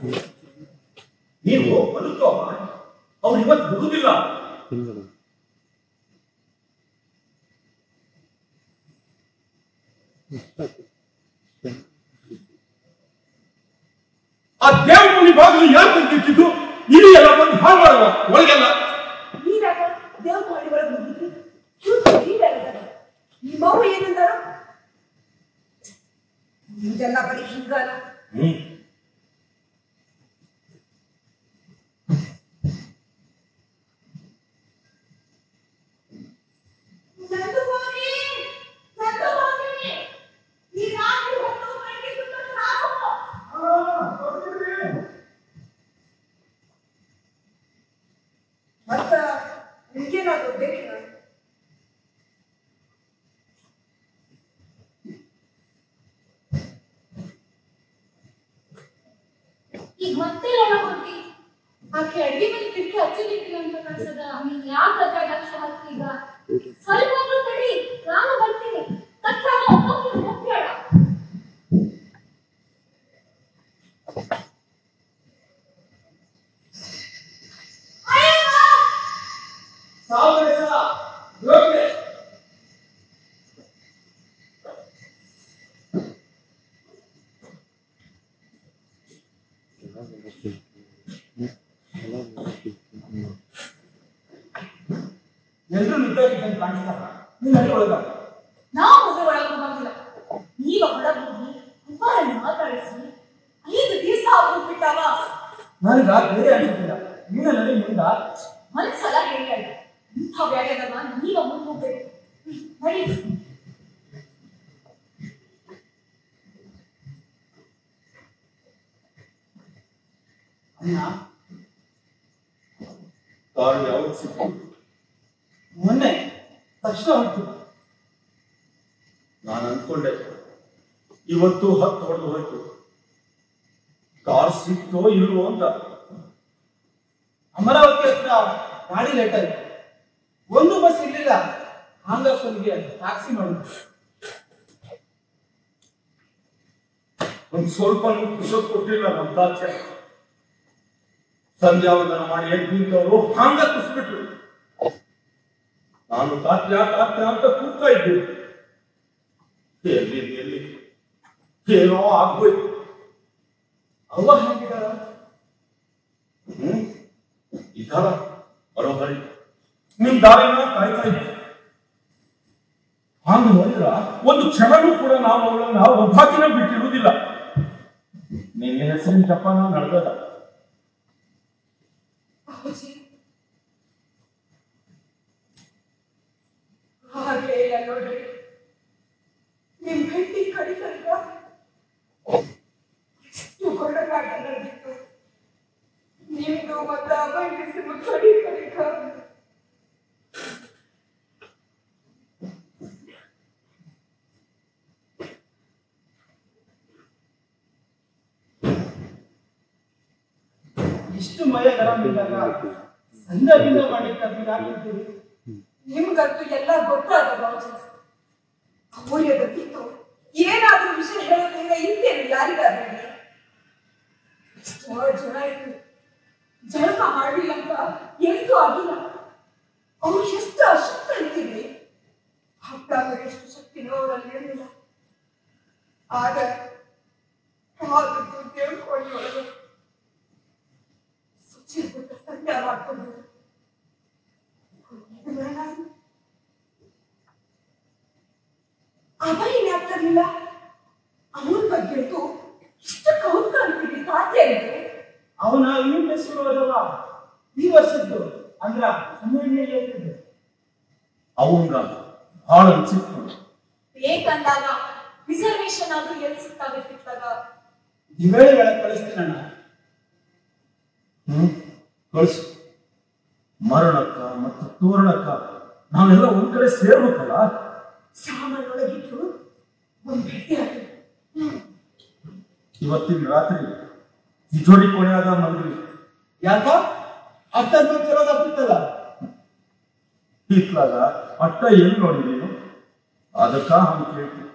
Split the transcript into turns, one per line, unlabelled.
ನೀವು ಬದುಕೋ ಅವ್ರು ಇವತ್ತು ಬಿಡುವುದಿಲ್ಲ ಆ ದೇವಮುನಿ ಬಾಗಿಲು ಯಾರು ತಂದಿಟ್ಟಿದ್ದು ಇಡೀ ಎಲ್ಲ ಬಂದು ಹಾಳು ಮಾಡುವ ಒಳಗೆಲ್ಲ
ನೀನಾಗ ದೇವ್ರ ಮಾಡಿ ಒಳಗೆ ಹೋಗಿದ್ರಿ ಚೂರು ನೀವೆಲ್ಲ ನಿಮ್ಮವ್ವ ಏನಂದಾರ ಇದೆಲ್ಲ ಬರೀ ಹಿಂಗಾನ
ಹ್ಮ್
ನಂದು ಹೋಗಿ ನಂದು ಹೋಗಿ ಈ ರಾತ್ರಿ ಹೊತ್ತು ಮನೆಗೆ ಸುತ್ತ ಸಾಕು ಮತ್ತ ನಿಮ್ಗೇನಾದ್ರು ಬೇಕಿಲ್ಲ
ಈಗ ಮತ್ತೆ ಎಲ್ಲ ಹೋಗಿ ಆಕೆ ಅಡಿಗೆ ಮನೆ ಬಿಟ್ಟು ಹಚ್ಚಲಿಕ್ಕಿಲ್ಲ ಅಂತ ಕಳ್ಸದ ನೀನ್ ಯಾಕೆ ಅದ್ರ ಲಕ್ಷ ಹಾಕ್ತೀಗ ಸ್ವಲ್ಪ ಹೊತ್ತು ತಡಿ ನಾನು ಬರ್ತೀನಿ ತಕ್ಷಣ ಹೋಗ್ತೀನಿ ಹೋಗ್ಬೇಡ
ಎಲ್ಲರೂ ನಿಂತಾಗಿದ್ದಂಗೆ ಕಾಣಿಸ್ತಾರ ನೀನ್ ಅಲ್ಲಿ ಒಳಗ
ನಾವು ಮುಂದೆ ಒಳಗೆ ಹೋಗಂಗಿಲ್ಲ ನೀವ ಹೊರಗೆ ಹೋಗಿ ಒಬ್ಬರನ್ನ ಮಾತಾಡಿಸಿ ಐದು ದಿವಸ ಹೋಗ್ಬಿಟ್ಟಾವ
ನನಗ ಬೇರೆ ಅನ್ಸುತ್ತಿಲ್ಲ ನೀನ ನಡಿ ಮುಂದ
ಒಂದ್ಸಲ ಹೇಳಿಲ್ಲ ಇಂಥ ವ್ಯಾಯಾಮ ನೀವ ಮುಂದೆ ಹೋಗ್ಬೇಕು ಹ್ಮ್, ನಡಿ
ಅಣ್ಣ ಕಾರು ಯಾವತ್ತು ಸಿಕ್ತು ಮೊನ್ನೆ ತಕ್ಷಣ ಹೊರಟು ನಾನು ಅನ್ಕೊಂಡೆ ಇವತ್ತು ಹತ್ತು ಹೊಡೆದು ಹೋಯ್ತು ಕಾರ್ ಸಿಕ್ತೋ ಇಲ್ವೋ ಅಂತ
ಅಮರಾವತಿ ಹತ್ರ ಗಾಡಿ ಲೇಟ್ ಆಯ್ತು ಒಂದು ಬಸ್ ಇರ್ಲಿಲ್ಲ ಹಾಂಗಪ್ಪನಿಗೆ ಟ್ಯಾಕ್ಸಿ ಮಾಡಿದ್ರು
ಒಂದ್ ಸ್ವಲ್ಪ ಪುಷಪ್ ಕೊಟ್ಟಿಲ್ಲ ನಮ್ಮ ತಾಚೆ ಸಂಧ್ಯಾವಂದನ ಮಾಡಿ ಎದ್ದು ನಿಂತವರು ಹಾಂಗ ಕುಸ್ಬಿಟ್ರು ನಾನು ತಾತ್ಯ ತಾತ್ಯ ಅಂತ ಕೂಗ್ತಾ ಇದ್ದೆ ಎಲ್ಲಿ ಎಲ್ಲಿ ಏನೋ ಆಗ್ಬೋಯ್ತು
ಅವ್ವ ಹೇಗಿದ್ದಾಳ
ಹ್ಮ್ ಇದಾರ ಬರೋಬರಿ ನಿಮ್ ದಾರಿನ ಕಾಯ್ತಾ ಇದ್ದೆ ಹಾಗೆ ನೋಡಿದ್ರ ಒಂದು ಕ್ಷಣನೂ ಕೂಡ ನಾವು ಅವಳನ್ನ ಒಬ್ಬಾಕಿನ ಬಿಟ್ಟಿರುವುದಿಲ್ಲ ನಿನ್ನ ಹೆಸರಿನ ಜಪಾನ ನಡೆದದ
ಅಪ್ಪಾಜಿ ಹಾಗೆ ಇಲ್ಲ ನೋಡ್ರಿ ನಿಮ್ ಭೇಟಿ ಕಡಿತಂತ ಎಷ್ಟು ಕೊಳ್ಳಗಾಟ ನಡೆದಿತ್ತು ನಿಮ್ದು ಮತ್ತ ಅಭಯಸಿಮ ಕಡಿ ಕಡಿತ
ಇಷ್ಟು ಮಳೆ ಗರಂ ಇದ್ದಾಗ ಸಂಜೆಯಿಂದ ಮಾಡಿರ್ತಾರೆ ಹಾಕಿರ್ತೀವಿ
ನಿಮ್ಗಂತೂ ಎಲ್ಲ ಗೊತ್ತಾದ ಬಾಜು ಅಮೂಲ್ಯದಕ್ಕಿತ್ತು ಏನಾದ್ರೂ ವಿಷಯ ಹೇಳೋದ್ರಿಂದ ಇಂತೇನು ಯಾರಿಗಾರ ಹೇಳಿ ಎಷ್ಟೋ ಜನ ಇತ್ತು ಜಳಕ ಮಾಡಲಿಲ್ಲ ಅಂತ ಎಂತೂ ಆಗಿಲ್ಲ ಅವ್ರು ಎಷ್ಟು ಅಶಕ್ತ ಅಂತೀವಿ ಹತ್ತಾಗ ಎಷ್ಟು ಶಕ್ತಿನೋ ಅವರಲ್ಲಿ ಇರಲಿಲ್ಲ ಆಗ ಆದದ್ದು ದೇವ್ಕೊಳ್ಳಿ ಒಳಗೆ ಸುಚಿ ಬಿಟ್ಟ ಸಂಧ್ಯ ಮಾಡ್ಕೊಂಡು ಅಭಯನೇ ಆಗ್ತಿರ್ಲಿಲ್ಲ ಅಮೂಲ್ ಬಗ್ಗೆ ಅಂತೂ ಇಷ್ಟು ಕೌತುಕ ಅಂತೀವಿ ತಾತ್ಯಾರಿಗೆ
ಅವನ ಇವನ್ನ ಶುರುವಾದವ ಈ ವರ್ಷದ್ದು ಅಂದ್ರ ಹನ್ನೆರಡನೇ ಹೇಳ್ತಿದ್ದೆ
ಅವಂಗ ಬಹಳ ಅನ್ಸಿತ್ತು
ಬೇಕಂದಾಗ ರಿಸರ್ವೇಶನ್ ಆದ್ರೂ ಎಲ್ಲಿ ಸಿಗ್ತಾವೆ ಸಿಕ್ತಾಗ
ದಿವೇಳಿ ಒಳಗೆ ಕಳಿಸ್ತೀನಣ್ಣ
ಹ್ಮ್ ಕಳಿಸು ಮರಣಕ್ಕ ಮತ್ತು ತೋರಣಕ್ಕ ನಾವೆಲ್ಲ ಒಂದ್ ಕಡೆ ಸೇರ್ಬೇಕಲ್ಲ
ಸಾಮಾನೊಳಗಿಟ್ಟು ಒಂದ್ ಭೇಟಿ ಆಗಿ
ಇವತ್ತಿನ ರಾತ್ರಿ ತಿಜೋರಿ ಕೊನೆಯಾದ ಮಲ್ರಿ
ಯಾಕ ಅಷ್ಟೊಂದು ಚಲೋ ತಪ್ಪಿತ್ತಲ್ಲ
ಇತ್ಲಾಗ ಅಟ್ಟ ಎಲ್ಲಿ ನೋಡಿ ನೀನು ಅದಕ್ಕ ಹಂಗೆ ಕೇಳ್ತಿ